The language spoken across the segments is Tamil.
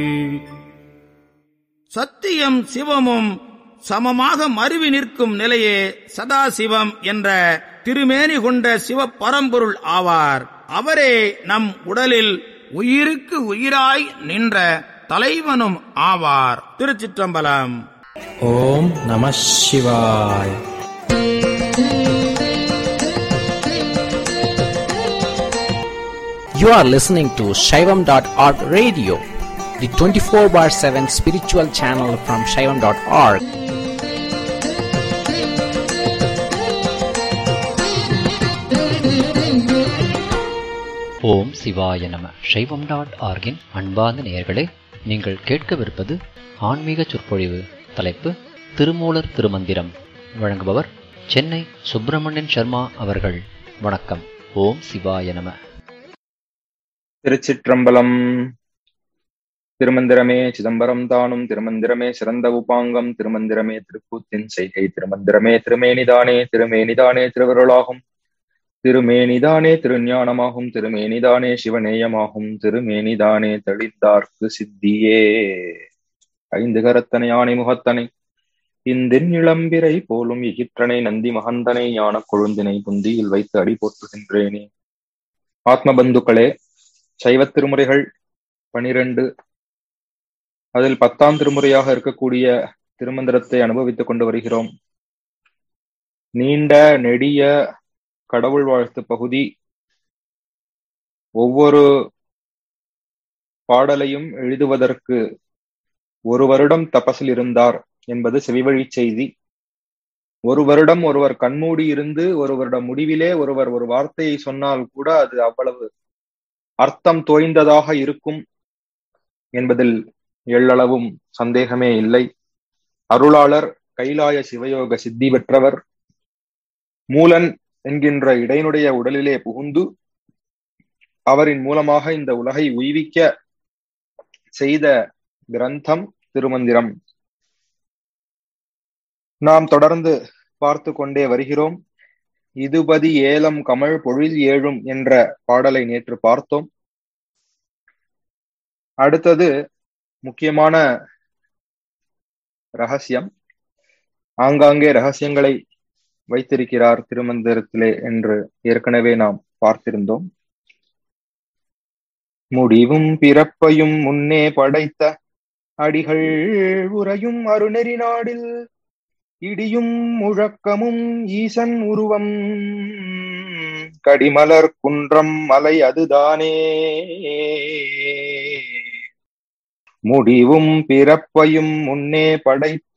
சத்தியம் சிவமும் சமமாக மருவி நிற்கும் நிலையே சதாசிவம் என்ற திருமேனி கொண்ட சிவ பரம்பொருள் ஆவார் அவரே நம் உடலில் உயிருக்கு உயிராய் நின்ற தலைவனும் ஆவார் திருச்சிற்றம்பலம் ஓம் நம சிவாய் You are listening to Shaivam.org radio, the 24 bar 7 spiritual channel from Shaivam.org. ஓம் சிவாய நம சைவம் டாட் ஆர்கின் அன்பார்ந்த நேயர்களே நீங்கள் கேட்கவிருப்பது ஆன்மீக சொற்பொழிவு தலைப்பு திருமூலர் திருமந்திரம் வழங்குபவர் சென்னை சுப்பிரமணியன் சர்மா அவர்கள் வணக்கம் ஓம் சிவாய நம திருச்சிற்றம்பலம் திருமந்திரமே சிதம்பரம் தானும் திருமந்திரமே சிறந்த உபாங்கம் திருமந்திரமே திருக்கூத்தின் செய்கை திருமந்திரமே திருமேனிதானே திருமேனிதானே திருவருளாகும் திருமேனிதானே திருஞானமாகும் திருமேனிதானே சிவநேயமாகும் திருமேனிதானே தெளிந்தார்க்கு சித்தியே ஐந்து கரத்தனை ஆணை முகத்தனை இந்தின் இளம்பிரை போலும் இகிற்றனை நந்தி மகந்தனை ஞான கொழுந்தினை புந்தியில் வைத்து அடி போற்றுகின்றேனே ஆத்ம பந்துக்களே சைவ திருமுறைகள் பனிரெண்டு அதில் பத்தாம் திருமுறையாக இருக்கக்கூடிய திருமந்திரத்தை அனுபவித்துக் கொண்டு வருகிறோம் நீண்ட நெடிய கடவுள் வாழ்த்து பகுதி ஒவ்வொரு பாடலையும் எழுதுவதற்கு ஒரு வருடம் தபசில் இருந்தார் என்பது செவிவழி செய்தி ஒரு வருடம் ஒருவர் கண்மூடி இருந்து ஒரு வருடம் முடிவிலே ஒருவர் ஒரு வார்த்தையை சொன்னால் கூட அது அவ்வளவு அர்த்தம் தோய்ந்ததாக இருக்கும் என்பதில் எள்ளளவும் சந்தேகமே இல்லை அருளாளர் கைலாய சிவயோக சித்தி பெற்றவர் மூலன் என்கின்ற இடையினுடைய உடலிலே புகுந்து அவரின் மூலமாக இந்த உலகை உய்விக்க செய்த கிரந்தம் திருமந்திரம் நாம் தொடர்ந்து பார்த்து கொண்டே வருகிறோம் இதுபதி ஏலம் கமழ் பொழில் ஏழும் என்ற பாடலை நேற்று பார்த்தோம் அடுத்தது முக்கியமான ரகசியம் ஆங்காங்கே ரகசியங்களை வைத்திருக்கிறார் திருமந்திரத்திலே என்று ஏற்கனவே நாம் பார்த்திருந்தோம் முடிவும் பிறப்பையும் முன்னே படைத்த அடிகள் உறையும் அருணெறி நாடில் இடியும் முழக்கமும் ஈசன் உருவம் கடிமலர் குன்றம் மலை அதுதானே முடிவும் பிறப்பையும் முன்னே படைத்த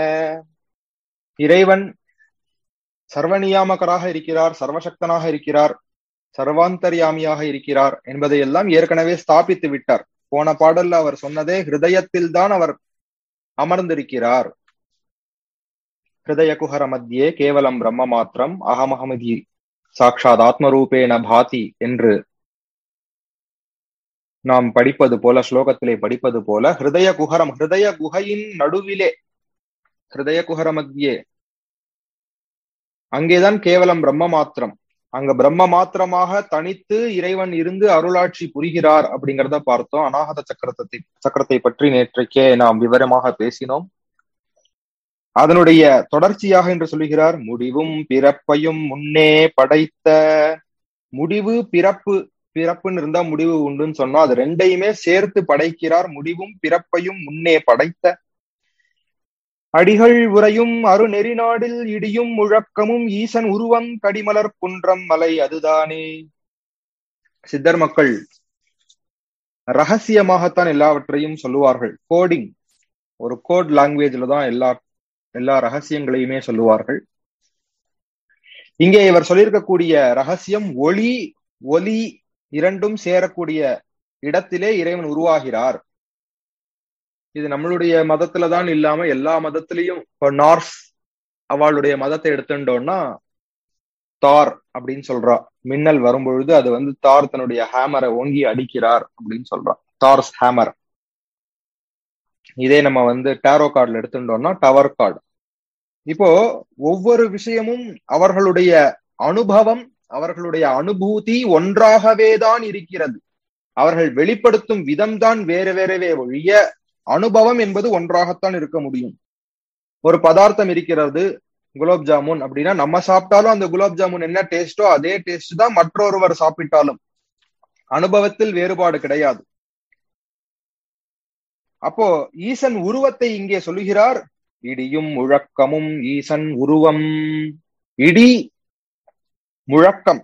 இறைவன் சர்வநியாமகராக இருக்கிறார் சர்வசக்தனாக இருக்கிறார் சர்வாந்தர்யாமியாக இருக்கிறார் என்பதையெல்லாம் ஏற்கனவே ஸ்தாபித்து விட்டார் போன பாடல்ல அவர் சொன்னதே ஹிருதயத்தில் தான் அவர் அமர்ந்திருக்கிறார் ஹிருதய குஹர மத்தியே கேவலம் பிரம்ம மாத்திரம் அகமகமதி சாட்சாத் ஆத்மரூபேன பாதி என்று நாம் படிப்பது போல ஸ்லோகத்திலே படிப்பது போல ஹிருதய குஹரம் ஹிருதய குகையின் நடுவிலே ஹிருதய குஹர மத்தியே அங்கேதான் கேவலம் பிரம்ம மாத்திரம் அங்க பிரம்ம மாத்திரமாக தனித்து இறைவன் இருந்து அருளாட்சி புரிகிறார் அப்படிங்கிறத பார்த்தோம் அநாகத சக்கரத்தை சக்கரத்தை பற்றி நேற்றைக்கே நாம் விவரமாக பேசினோம் அதனுடைய தொடர்ச்சியாக என்று சொல்லுகிறார் முடிவும் பிறப்பையும் முன்னே படைத்த முடிவு பிறப்பு பிறப்புன்னு இருந்தா முடிவு உண்டுன்னு சொன்னா அது ரெண்டையுமே சேர்த்து படைக்கிறார் முடிவும் பிறப்பையும் முன்னே படைத்த அடிகள் உரையும் அருநெறி நாடில் இடியும் முழக்கமும் ஈசன் உருவம் கடிமலர் குன்றம் மலை அதுதானே சித்தர் மக்கள் ரகசியமாகத்தான் எல்லாவற்றையும் சொல்லுவார்கள் கோடிங் ஒரு கோட் லாங்குவேஜ்ல தான் எல்லா எல்லா ரகசியங்களையுமே சொல்லுவார்கள் இங்கே இவர் சொல்லியிருக்கக்கூடிய ரகசியம் ஒளி ஒலி இரண்டும் சேரக்கூடிய இடத்திலே இறைவன் உருவாகிறார் இது நம்மளுடைய மதத்துல தான் இல்லாம எல்லா மதத்திலையும் இப்போ நார்ஸ் அவளுடைய மதத்தை எடுத்துட்டோம்னா தார் அப்படின்னு சொல்றா மின்னல் வரும்பொழுது அது வந்து தார் தன்னுடைய ஹேமரை ஓங்கி அடிக்கிறார் அப்படின்னு சொல்றான் தார்ஸ் ஹேமர் இதே நம்ம வந்து டேரோ கார்டுல எடுத்துட்டோம்னா டவர் கார்டு இப்போ ஒவ்வொரு விஷயமும் அவர்களுடைய அனுபவம் அவர்களுடைய அனுபூதி ஒன்றாகவே தான் இருக்கிறது அவர்கள் வெளிப்படுத்தும் விதம்தான் வேற வேறவே ஒழிய அனுபவம் என்பது ஒன்றாகத்தான் இருக்க முடியும் ஒரு பதார்த்தம் இருக்கிறது குலாப் ஜாமுன் அப்படின்னா நம்ம சாப்பிட்டாலும் அந்த குலாப் ஜாமுன் என்ன டேஸ்டோ அதே டேஸ்ட் தான் மற்றொருவர் சாப்பிட்டாலும் அனுபவத்தில் வேறுபாடு கிடையாது அப்போ ஈசன் உருவத்தை இங்கே சொல்லுகிறார் இடியும் முழக்கமும் ஈசன் உருவம் இடி முழக்கம்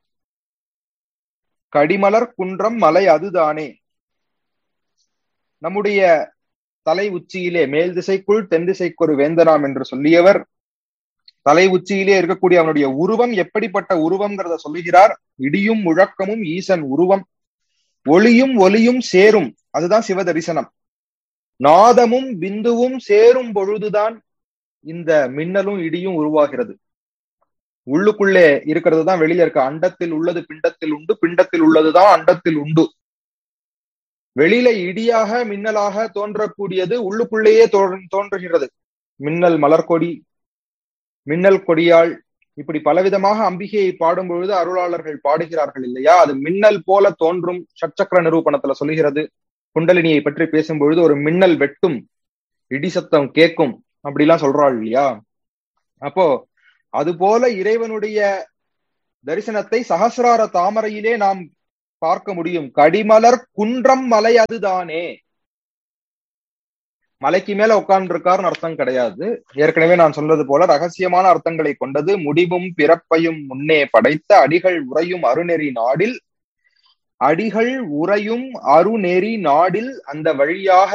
கடிமலர் குன்றம் மலை அதுதானே நம்முடைய தலை உச்சியிலே மேல் திசைக்குள் தென் திசைக்கொரு வேந்தனாம் என்று சொல்லியவர் தலை உச்சியிலே இருக்கக்கூடிய அவனுடைய உருவம் எப்படிப்பட்ட உருவம்ங்கிறத சொல்லுகிறார் இடியும் முழக்கமும் ஈசன் உருவம் ஒளியும் ஒலியும் சேரும் அதுதான் சிவ தரிசனம் நாதமும் பிந்துவும் சேரும் பொழுதுதான் இந்த மின்னலும் இடியும் உருவாகிறது உள்ளுக்குள்ளே இருக்கிறது தான் வெளியே இருக்க அண்டத்தில் உள்ளது பிண்டத்தில் உண்டு பிண்டத்தில் உள்ளதுதான் அண்டத்தில் உண்டு வெளியில இடியாக மின்னலாக தோன்றக்கூடியது உள்ளுக்குள்ளேயே தோன்றுகிறது மின்னல் மலர்கொடி மின்னல் கொடியாள் இப்படி பலவிதமாக அம்பிகையை பாடும் பொழுது அருளாளர்கள் பாடுகிறார்கள் இல்லையா அது மின்னல் போல தோன்றும் சச்சக்கர நிரூபணத்துல சொல்லுகிறது குண்டலினியை பற்றி பேசும்பொழுது ஒரு மின்னல் வெட்டும் இடி சத்தம் கேட்கும் அப்படிலாம் சொல்றாள் இல்லையா அப்போ அது போல இறைவனுடைய தரிசனத்தை சகசிரார தாமரையிலே நாம் பார்க்க முடியும் கடிமலர் குன்றம் மலை அதுதானே மலைக்கு மேல உட்கார்ந்து இருக்காருன்னு அர்த்தம் கிடையாது ஏற்கனவே நான் சொன்னது போல ரகசியமான அர்த்தங்களை கொண்டது முடிவும் பிறப்பையும் முன்னே படைத்த அடிகள் உறையும் அருநெறி நாடில் அடிகள் உறையும் அருநெறி நாடில் அந்த வழியாக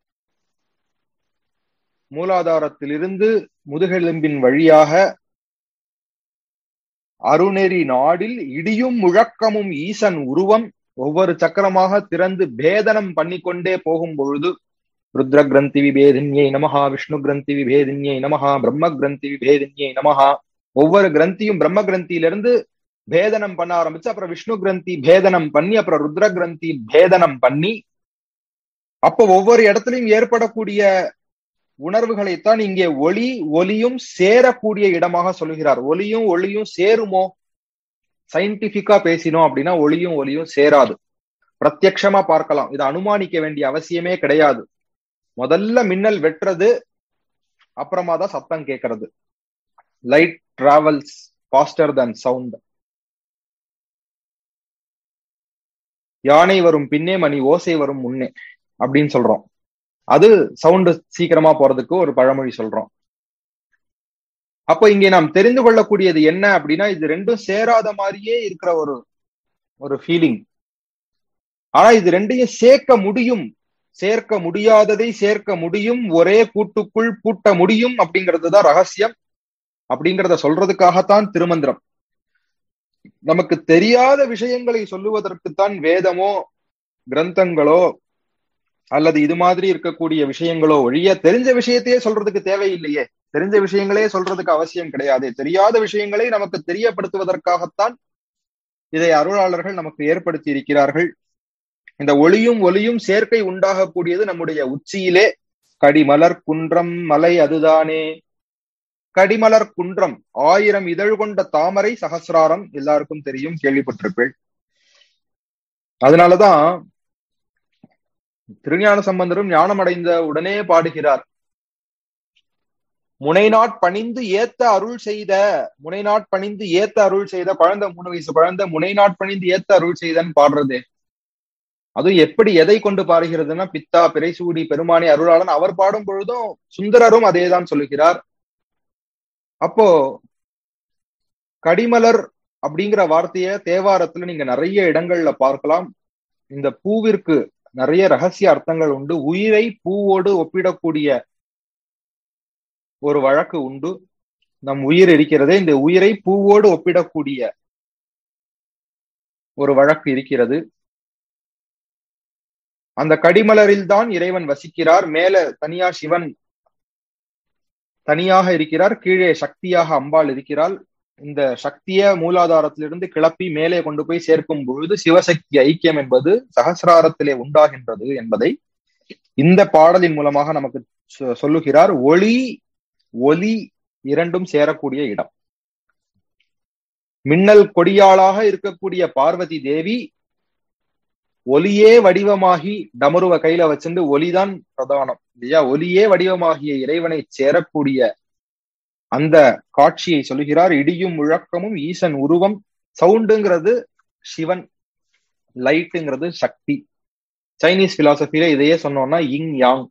மூலாதாரத்திலிருந்து முதுகெலும்பின் வழியாக அருநெறி நாடில் இடியும் முழக்கமும் ஈசன் உருவம் ஒவ்வொரு சக்கரமாக திறந்து பேதனம் பண்ணிக்கொண்டே போகும் பொழுது ருத்ர கிரந்தி விபேதின்யை நமஹா விஷ்ணு கிரந்தி விபேதின்யை நமஹா பிரம்ம கிரந்தி விபேதின்யை நமஹா ஒவ்வொரு கிரந்தியும் பிரம்ம கிரந்தியிலிருந்து பேதனம் பண்ண ஆரம்பிச்சு அப்புறம் விஷ்ணு கிரந்தி பேதனம் பண்ணி அப்புறம் ருத்ர கிரந்தி பேதனம் பண்ணி அப்போ ஒவ்வொரு இடத்துலயும் ஏற்படக்கூடிய உணர்வுகளைத்தான் இங்கே ஒளி ஒலியும் சேரக்கூடிய இடமாக சொல்லுகிறார் ஒலியும் ஒளியும் சேருமோ சயின்டிபிக்கா பேசினோம் அப்படின்னா ஒளியும் ஒலியும் சேராது பிரத்யக்ஷமா பார்க்கலாம் இதை அனுமானிக்க வேண்டிய அவசியமே கிடையாது முதல்ல மின்னல் வெட்டுறது அப்புறமா தான் சத்தம் கேட்கறது light travels faster than sound யானை வரும் பின்னே மணி ஓசை வரும் முன்னே அப்படின்னு சொல்றோம் அது சவுண்டு சீக்கிரமா போறதுக்கு ஒரு பழமொழி சொல்றோம் அப்போ இங்கே நாம் தெரிந்து கொள்ளக்கூடியது என்ன அப்படின்னா இது ரெண்டும் சேராத மாதிரியே இருக்கிற ஒரு ஒரு ஃபீலிங் ஆனா இது ரெண்டையும் சேர்க்க முடியும் சேர்க்க முடியாததை சேர்க்க முடியும் ஒரே கூட்டுக்குள் பூட்ட முடியும் அப்படிங்கிறது தான் ரகசியம் அப்படிங்கிறத சொல்றதுக்காகத்தான் திருமந்திரம் நமக்கு தெரியாத விஷயங்களை சொல்லுவதற்குத்தான் வேதமோ கிரந்தங்களோ அல்லது இது மாதிரி இருக்கக்கூடிய விஷயங்களோ ஒழிய தெரிஞ்ச விஷயத்தையே சொல்றதுக்கு தேவையில்லையே தெரிஞ்ச விஷயங்களே சொல்றதுக்கு அவசியம் கிடையாது தெரியாத விஷயங்களை நமக்கு தெரியப்படுத்துவதற்காகத்தான் இதை அருளாளர்கள் நமக்கு ஏற்படுத்தி இருக்கிறார்கள் இந்த ஒளியும் ஒலியும் சேர்க்கை உண்டாகக்கூடியது நம்முடைய உச்சியிலே கடிமலர் குன்றம் மலை அதுதானே கடிமலர் குன்றம் ஆயிரம் இதழ் கொண்ட தாமரை சகசிராரம் எல்லாருக்கும் தெரியும் கேள்விப்பட்டிருப்பேன் அதனாலதான் திருஞான சம்பந்தரும் ஞானம் அடைந்த உடனே பாடுகிறார் முனைநாட் பணிந்து ஏத்த அருள் செய்த முனைநாட் பணிந்து ஏத்த அருள் செய்த குழந்தை மூணு வயசு குழந்தை முனைநாட் பணிந்து ஏத்த அருள் செய்தன்னு பாடுறது அதுவும் எப்படி எதை கொண்டு பாடுகிறதுன்னா பித்தா பிறைசூடி பெருமானி அருளாளன் அவர் பாடும் பொழுதும் சுந்தரரும் அதேதான் சொல்லுகிறார் அப்போ கடிமலர் அப்படிங்கிற வார்த்தைய தேவாரத்துல நீங்க நிறைய இடங்கள்ல பார்க்கலாம் இந்த பூவிற்கு நிறைய ரகசிய அர்த்தங்கள் உண்டு உயிரை பூவோடு ஒப்பிடக்கூடிய ஒரு வழக்கு உண்டு நம் உயிர் இருக்கிறதே இந்த உயிரை பூவோடு ஒப்பிடக்கூடிய ஒரு வழக்கு இருக்கிறது அந்த கடிமலரில் தான் இறைவன் வசிக்கிறார் மேல தனியா சிவன் தனியாக இருக்கிறார் கீழே சக்தியாக அம்பாள் இருக்கிறாள் இந்த சக்திய மூலாதாரத்திலிருந்து கிளப்பி மேலே கொண்டு போய் சேர்க்கும் பொழுது சிவசக்தி ஐக்கியம் என்பது சகசிராரத்திலே உண்டாகின்றது என்பதை இந்த பாடலின் மூலமாக நமக்கு சொல்லுகிறார் ஒளி ஒலி இரண்டும் சேரக்கூடிய இடம் மின்னல் கொடியாளாக இருக்கக்கூடிய பார்வதி தேவி ஒலியே வடிவமாகி டமருவ கையில வச்சுட்டு ஒலிதான் பிரதானம் இல்லையா ஒலியே வடிவமாகிய இறைவனை சேரக்கூடிய அந்த காட்சியை சொல்லுகிறார் இடியும் முழக்கமும் ஈசன் உருவம் சவுண்டுங்கிறது சிவன் லைட்டுங்கிறது சக்தி சைனீஸ் பிலாசபில இதையே சொன்னோம்னா இங் யாங்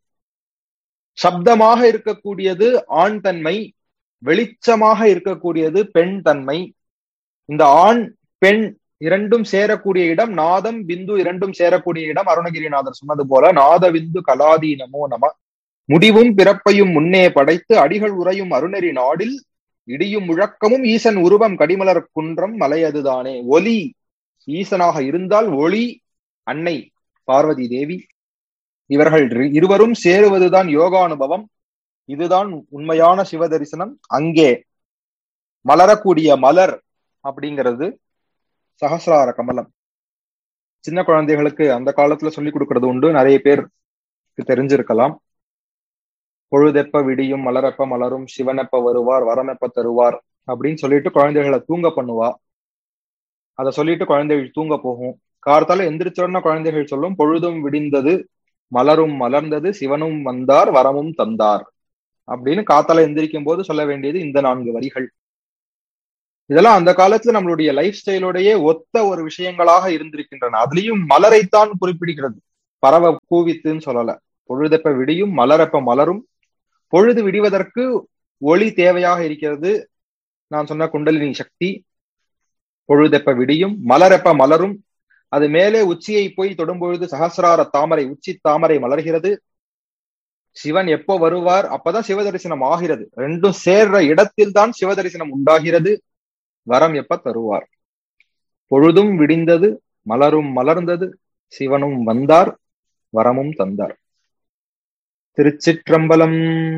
சப்தமாக இருக்கக்கூடியது ஆண் தன்மை வெளிச்சமாக இருக்கக்கூடியது பெண் தன்மை இந்த ஆண் பெண் இரண்டும் சேரக்கூடிய இடம் நாதம் பிந்து இரண்டும் சேரக்கூடிய இடம் அருணகிரிநாதர் சொன்னது போல நாத பிந்து கலாதி நமோ நம முடிவும் பிறப்பையும் முன்னே படைத்து அடிகள் உறையும் அருணரி நாடில் இடியும் முழக்கமும் ஈசன் உருவம் கடிமலர் குன்றம் மலையதுதானே ஒலி ஈசனாக இருந்தால் ஒளி அன்னை பார்வதி தேவி இவர்கள் இருவரும் சேருவதுதான் யோகானுபவம் இதுதான் உண்மையான சிவ தரிசனம் அங்கே மலரக்கூடிய மலர் அப்படிங்கிறது சகசிரார கமலம் சின்ன குழந்தைகளுக்கு அந்த காலத்துல சொல்லி கொடுக்கறது உண்டு நிறைய பேருக்கு தெரிஞ்சிருக்கலாம் பொழுதெப்ப விடியும் மலரெப்ப மலரும் சிவனெப்ப வருவார் வரமெப்ப தருவார் அப்படின்னு சொல்லிட்டு குழந்தைகளை தூங்க பண்ணுவா அதை சொல்லிட்டு குழந்தைகள் தூங்க போகும் கார்த்தால எந்திரிச்சோன்னா குழந்தைகள் சொல்லும் பொழுதும் விடிந்தது மலரும் மலர்ந்தது சிவனும் வந்தார் வரமும் தந்தார் அப்படின்னு காத்தால எந்திரிக்கும் போது சொல்ல வேண்டியது இந்த நான்கு வரிகள் இதெல்லாம் அந்த காலத்துல நம்மளுடைய லைஃப் ஸ்டைலோடயே ஒத்த ஒரு விஷயங்களாக இருந்திருக்கின்றன அதுலயும் மலரைத்தான் குறிப்பிடுகிறது பறவை கூவித்துன்னு சொல்லல பொழுதெப்ப விடியும் மலரப்ப மலரும் பொழுது விடிவதற்கு ஒளி தேவையாக இருக்கிறது நான் சொன்ன குண்டலினி சக்தி பொழுதெப்ப விடியும் மலரெப்ப மலரும் அது மேலே உச்சியை போய் தொடும்பொழுது சகசிரார தாமரை உச்சி தாமரை மலர்கிறது சிவன் எப்போ வருவார் அப்பதான் சிவதரிசனம் ஆகிறது ரெண்டும் சேர்ற இடத்தில் தான் சிவதரிசனம் உண்டாகிறது வரம் எப்ப தருவார் பொழுதும் விடிந்தது மலரும் மலர்ந்தது சிவனும் வந்தார் வரமும் தந்தார் திருச்சிற்றம்பலம்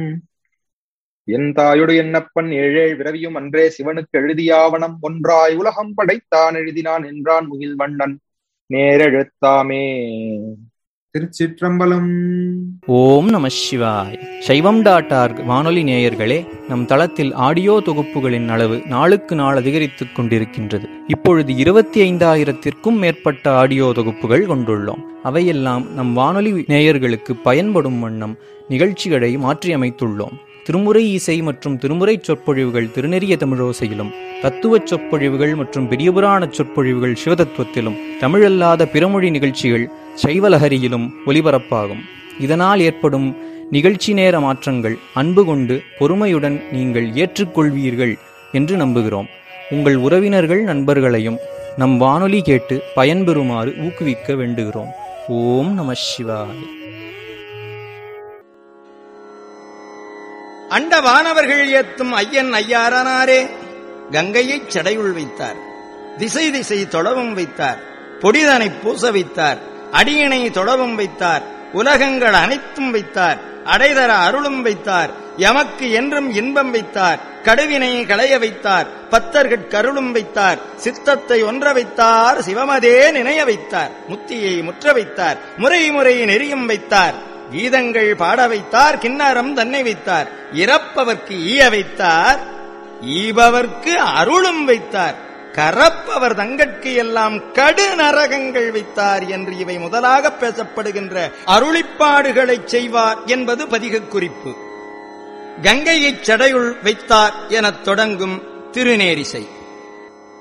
என் தாயுடு என்னப்பன் ஏழேழ் விரவியும் அன்றே சிவனுக்கு எழுதியாவனம் ஒன்றாய் உலகம் படைத்தான் எழுதினான் என்றான் முகில் வண்ணன் நேரெழுத்தாமே திருச்சிற்றம்பலம் ஓம் நம சிவாய் சைவம் டாட் ஆர்க் வானொலி நேயர்களே நம் தளத்தில் ஆடியோ தொகுப்புகளின் அளவு நாளுக்கு நாள் அதிகரித்துக் கொண்டிருக்கின்றது இப்பொழுது இருபத்தி ஐந்தாயிரத்திற்கும் மேற்பட்ட ஆடியோ தொகுப்புகள் கொண்டுள்ளோம் அவையெல்லாம் நம் வானொலி நேயர்களுக்கு பயன்படும் வண்ணம் நிகழ்ச்சிகளை மாற்றியமைத்துள்ளோம் திருமுறை இசை மற்றும் திருமுறை சொற்பொழிவுகள் திருநெறிய தமிழோசையிலும் தத்துவ சொற்பொழிவுகள் மற்றும் பெரியபுராண சொற்பொழிவுகள் சிவதத்துவத்திலும் தமிழல்லாத பிறமொழி நிகழ்ச்சிகள் சைவலஹரியிலும் ஒலிபரப்பாகும் இதனால் ஏற்படும் நிகழ்ச்சி நேர மாற்றங்கள் அன்பு கொண்டு பொறுமையுடன் நீங்கள் ஏற்றுக்கொள்வீர்கள் என்று நம்புகிறோம் உங்கள் உறவினர்கள் நண்பர்களையும் நம் வானொலி கேட்டு பயன்பெறுமாறு ஊக்குவிக்க வேண்டுகிறோம் ஓம் நம சிவாய் அண்ட வானவர்கள் ஏத்தும் ஐயன் ஐயாரனாரே கங்கையைச் சடையுள் வைத்தார் திசை திசை தொழவும் வைத்தார் பொடிதனை பூச வைத்தார் அடியணை தொழவும் வைத்தார் உலகங்கள் அனைத்தும் வைத்தார் அடைதர அருளும் வைத்தார் எமக்கு என்றும் இன்பம் வைத்தார் கடுவினை களைய வைத்தார் பத்தர்கட் கருளும் வைத்தார் சித்தத்தை ஒன்ற வைத்தார் சிவமதே நினைய வைத்தார் முத்தியை முற்ற வைத்தார் முறை முறை நெறியும் வைத்தார் கீதங்கள் பாட வைத்தார் கிண்ணறம் தன்னை வைத்தார் இறப்பவர்க்கு ஈய வைத்தார் ஈபவர்க்கு அருளும் வைத்தார் கரப்பவர் தங்கட்கு எல்லாம் கடு நரகங்கள் வைத்தார் என்று இவை முதலாக பேசப்படுகின்ற அருளிப்பாடுகளை செய்வார் என்பது பதிக குறிப்பு கங்கையைச் சடையுள் வைத்தார் எனத் தொடங்கும் திருநேரிசை